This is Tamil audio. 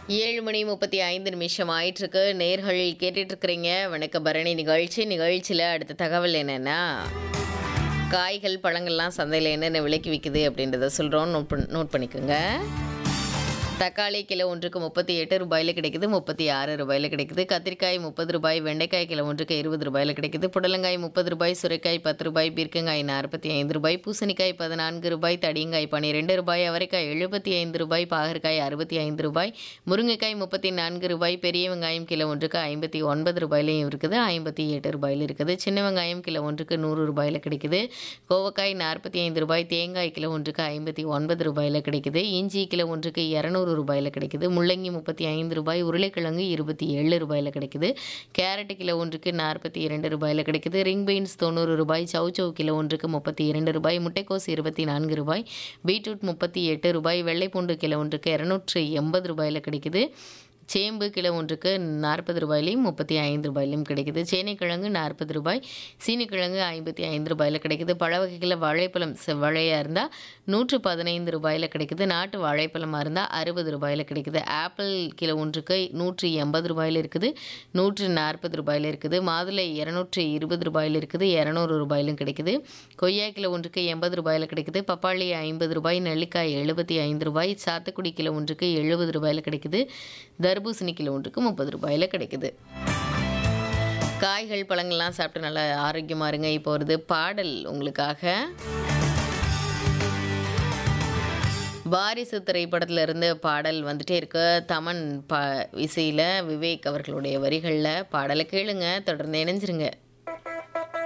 ஏழு மணி முப்பத்தி ஐந்து நிமிஷம் ஆயிட்டிருக்கு நேர்கள் கேட்டுட்டு இருக்கிறீங்க வணக்க பரணி நிகழ்ச்சி நிகழ்ச்சியில் அடுத்த தகவல் என்னென்னா காய்கள் பழங்கள்லாம் சந்தையில் என்னென்ன விலைக்கு விற்குது அப்படின்றத சொல்கிறோம் நோட் பண் நோட் பண்ணிக்கோங்க தக்காளி கிலோ ஒன்றுக்கு முப்பத்தி எட்டு ரூபாயில் கிடைக்குது முப்பத்தி ஆறு ரூபாயில் கிடைக்குது கத்திரிக்காய் முப்பது ரூபாய் வெண்டைக்காய் கிலோ ஒன்றுக்கு இருபது ரூபாயில் கிடைக்குது புடலங்காய் முப்பது ரூபாய் சுரைக்காய் பத்து ரூபாய் பீர்க்கங்காய் நாற்பத்தி ஐந்து ரூபாய் பூசணிக்காய் பதினான்கு ரூபாய் தடியங்காய் பன்னிரெண்டு ரூபாய் அவரைக்காய் எழுபத்தி ஐந்து ரூபாய் பாகற்காய் அறுபத்தி ஐந்து ரூபாய் முருங்கைக்காய் முப்பத்தி நான்கு ரூபாய் பெரிய வெங்காயம் கிலோ ஒன்றுக்கு ஐம்பத்தி ஒன்பது ரூபாயிலையும் இருக்குது ஐம்பத்தி எட்டு ரூபாயில் இருக்குது சின்ன வெங்காயம் கிலோ ஒன்றுக்கு நூறு ரூபாயில் கிடைக்குது கோவக்காய் நாற்பத்தி ஐந்து ரூபாய் தேங்காய் கிலோ ஒன்றுக்கு ஐம்பத்தி ஒன்பது ரூபாயில் கிடைக்குது இஞ்சி கிலோ ஒன்றுக்கு இரநூறு ரூபாயில் கிடைக்குது முள்ளங்கி முப்பத்தி ஐந்து ரூபாய் உருளைக்கிழங்கு இருபத்தி ஏழு ரூபாயில் கிடைக்குது கேரட் கிலோ ஒன்றுக்கு நாற்பத்தி இரண்டு ரூபாயில் கிடைக்குது ரிங் பீன்ஸ் தொண்ணூறு ரூபாய் சௌச்சௌ கிலோ ஒன்றுக்கு முப்பத்தி இரண்டு ரூபாய் முட்டைக்கோஸ் இருபத்தி நான்கு ரூபாய் பீட்ரூட் முப்பத்தி எட்டு ரூபாய் வெள்ளைப்பூண்டு கிலோ ஒன்றுக்கு இரநூற்று எண்பது ரூபாயில் கிடைக்குது சேம்பு கிலோ ஒன்றுக்கு நாற்பது ரூபாயிலையும் முப்பத்தி ஐந்து ரூபாயிலையும் கிடைக்குது சேனைக்கிழங்கு நாற்பது ரூபாய் சீனிக்கிழங்கு ஐம்பத்தி ஐந்து ரூபாயில் கிடைக்குது பழ வகைகளில் வாழைப்பழம் செவ்வாழையாக இருந்தால் நூற்று பதினைந்து ரூபாயில் கிடைக்குது நாட்டு வாழைப்பழமாக இருந்தால் அறுபது ரூபாயில் கிடைக்குது ஆப்பிள் கிலோ ஒன்றுக்கு நூற்றி எண்பது ரூபாயில் இருக்குது நூற்று நாற்பது ரூபாயில் இருக்குது மாதுளை இரநூற்றி இருபது ரூபாயில் இருக்குது இரநூறு ரூபாயிலும் கிடைக்குது கொய்யா கிலோ ஒன்றுக்கு எண்பது ரூபாயில் கிடைக்குது பப்பாளி ஐம்பது ரூபாய் நெல்லிக்காய் எழுபத்தி ஐந்து ரூபாய் சாத்துக்குடி கிலோ ஒன்றுக்கு எழுபது ரூபாயில் கிடைக்குது தர்பூசணி கிலோ ஒன்றுக்கு முப்பது ரூபாயில் கிடைக்குது காய்கள் பழங்கள்லாம் சாப்பிட்டு நல்லா ஆரோக்கியமாக இருங்க இப்போ வருது பாடல் உங்களுக்காக வாரிசு திரைப்படத்துல இருந்து பாடல் வந்துட்டே இருக்கு தமன் ப இசையில் விவேக் அவர்களுடைய வரிகளில் பாடலை கேளுங்க தொடர்ந்து இணைஞ்சிருங்க